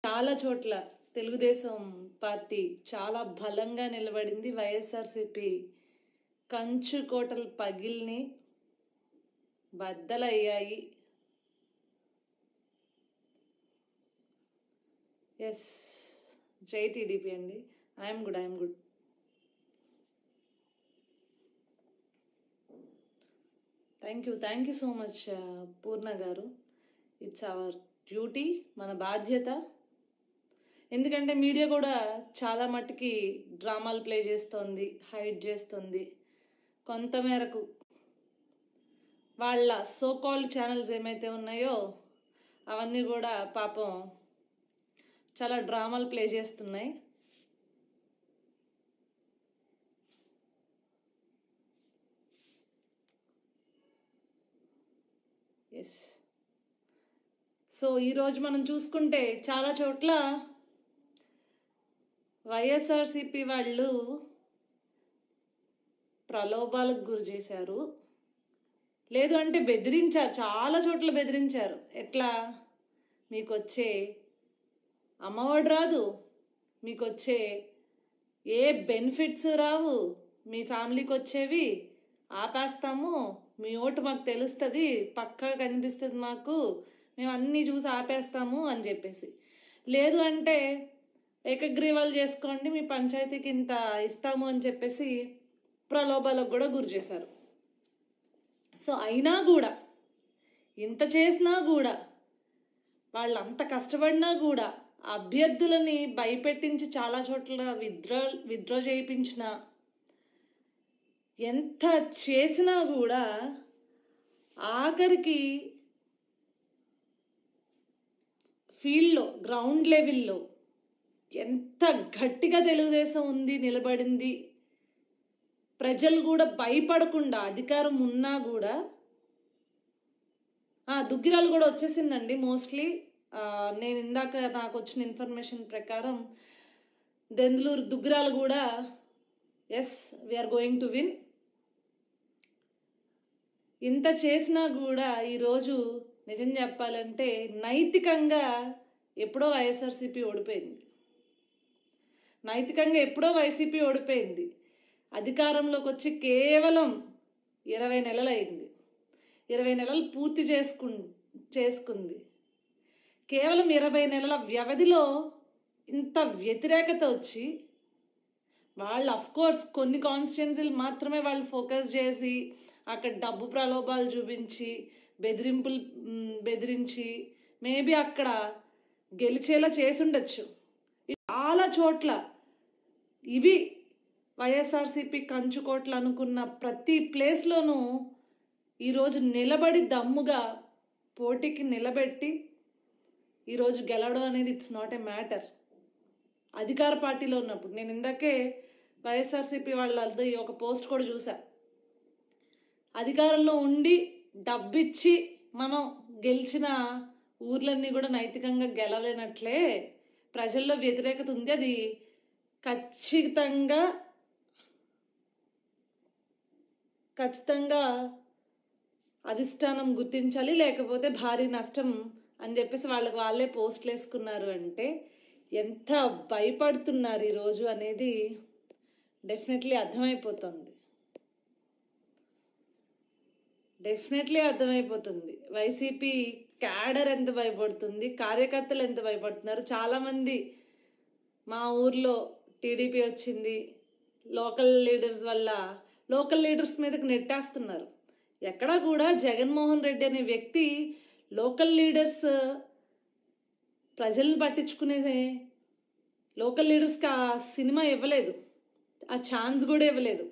చాలా చోట్ల తెలుగుదేశం పార్టీ చాలా బలంగా నిలబడింది వైఎస్ఆర్సిపి కంచు కోటలు పగిలిని బద్దలయ్యాయి ఎస్ జై టీడీపీ అండి I'm good I'm good thank you thank you so much Purna garu it's our duty మన బాధ్యత ఎందుకంటే మీడియా కూడా చాలా మట్టుకి డ్రామాలు ప్లే చేస్తోంది హైడ్ చేస్తుంది కొంతమేరకు వాళ్ళ సో కాల్డ్ ఛానల్స్ ఏమైతే ఉన్నాయో అవన్నీ కూడా పాపం చాలా డ్రామాలు ప్లే చేస్తున్నాయి ఎస్ సో ఈరోజు మనం చూసుకుంటే చాలా చోట్ల వైఎస్ఆర్సిపి వాళ్ళు ప్రలోభాలకు గురి చేశారు లేదు అంటే బెదిరించారు చాలా చోట్ల బెదిరించారు ఎట్లా మీకు వచ్చే అమ్మఒడి రాదు మీకు వచ్చే ఏ బెనిఫిట్స్ రావు మీ ఫ్యామిలీకి వచ్చేవి ఆపేస్తాము మీ ఓటు మాకు తెలుస్తుంది పక్కా కనిపిస్తుంది మాకు మేము అన్నీ చూసి ఆపేస్తాము అని చెప్పేసి లేదు అంటే ఏకగ్రీవాలు చేసుకోండి మీ పంచాయతీకి ఇంత ఇస్తాము అని చెప్పేసి ప్రలోభాలకు కూడా గురి చేశారు సో అయినా కూడా ఇంత చేసినా కూడా వాళ్ళు అంత కష్టపడినా కూడా అభ్యర్థులని భయపెట్టించి చాలా చోట్ల విత్డ్రా విత్డ్రా చేయించిన ఎంత చేసినా కూడా ఆఖరికి ఫీల్డ్లో గ్రౌండ్ లెవెల్లో ఎంత గట్టిగా తెలుగుదేశం ఉంది నిలబడింది ప్రజలు కూడా భయపడకుండా అధికారం ఉన్నా కూడా దుగ్గిరాలు కూడా వచ్చేసిందండి మోస్ట్లీ నేను ఇందాక నాకు వచ్చిన ఇన్ఫర్మేషన్ ప్రకారం దెందులూరు దుగ్గిరాలు కూడా yes we're going to win ఇంత చేసినా కూడా ఈరోజు నిజం చెప్పాలంటే నైతికంగా ఎప్పుడో వైఎస్ఆర్సీపీ ఓడిపోయింది నైతికంగా ఎప్పుడో వైసీపీ ఓడిపోయింది అధికారంలోకి వచ్చి కేవలం ఇరవై నెలలైంది ఇరవై నెలలు పూర్తి చేసుకు చేసుకుంది కేవలం ఇరవై నెలల వ్యవధిలో ఇంత వ్యతిరేకత వచ్చి వాళ్ళు కోర్స్ కొన్ని కాన్స్టిట్యున్సీలు మాత్రమే వాళ్ళు ఫోకస్ చేసి అక్కడ డబ్బు ప్రలోభాలు చూపించి బెదిరింపులు బెదిరించి మేబీ అక్కడ గెలిచేలా చేసుండొచ్చు చాలా చోట్ల ఇవి వైఎస్ఆర్సీపీ కంచుకోట్లు అనుకున్న ప్రతి ప్లేస్లోనూ ఈరోజు నిలబడి దమ్ముగా పోటీకి నిలబెట్టి ఈరోజు గెలవడం అనేది ఇట్స్ నాట్ ఏ మ్యాటర్ అధికార పార్టీలో ఉన్నప్పుడు నేను ఇందాకే వైఎస్ఆర్సీపీ వాళ్ళది ఒక పోస్ట్ కూడా చూసా అధికారంలో ఉండి డబ్బిచ్చి మనం గెలిచిన ఊర్లన్నీ కూడా నైతికంగా గెలవలేనట్లే ప్రజల్లో వ్యతిరేకత ఉంది అది ఖచ్చితంగా ఖచ్చితంగా అధిష్టానం గుర్తించాలి లేకపోతే భారీ నష్టం అని చెప్పేసి వాళ్ళకి వాళ్ళే పోస్టులు వేసుకున్నారు అంటే ఎంత భయపడుతున్నారు ఈరోజు అనేది డెఫినెట్లీ అర్థమైపోతుంది డెఫినెట్లీ అర్థమైపోతుంది వైసీపీ క్యాడర్ ఎంత భయపడుతుంది కార్యకర్తలు ఎంత భయపడుతున్నారు చాలామంది మా ఊర్లో టీడీపీ వచ్చింది లోకల్ లీడర్స్ వల్ల లోకల్ లీడర్స్ మీదకి నెట్టేస్తున్నారు ఎక్కడా కూడా జగన్మోహన్ రెడ్డి అనే వ్యక్తి లోకల్ లీడర్స్ ప్రజల్ని పట్టించుకునే లోకల్ లీడర్స్కి ఆ సినిమా ఇవ్వలేదు ఆ ఛాన్స్ కూడా ఇవ్వలేదు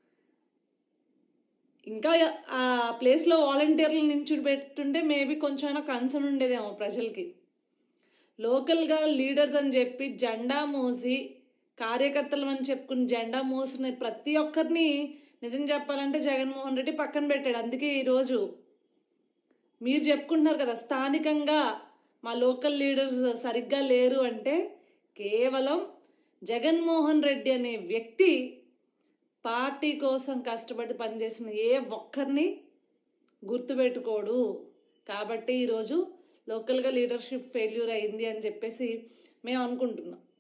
ఇంకా ఆ ప్లేస్లో వాలంటీర్లు నుంచి పెట్టుంటే మేబీ కొంచెం కన్సర్న్ ఉండేదేమో ప్రజలకి లోకల్గా లీడర్స్ అని చెప్పి జెండా మోసి కార్యకర్తలు అని చెప్పుకుని జెండా మోసిన ప్రతి ఒక్కరిని నిజం చెప్పాలంటే జగన్మోహన్ రెడ్డి పక్కన పెట్టాడు అందుకే ఈరోజు మీరు చెప్పుకుంటున్నారు కదా స్థానికంగా మా లోకల్ లీడర్స్ సరిగ్గా లేరు అంటే కేవలం జగన్మోహన్ రెడ్డి అనే వ్యక్తి పార్టీ కోసం కష్టపడి పనిచేసిన ఏ ఒక్కరిని గుర్తుపెట్టుకోడు కాబట్టి ఈరోజు లోకల్గా లీడర్షిప్ ఫెయిల్యూర్ అయింది అని చెప్పేసి మేము అనుకుంటున్నాం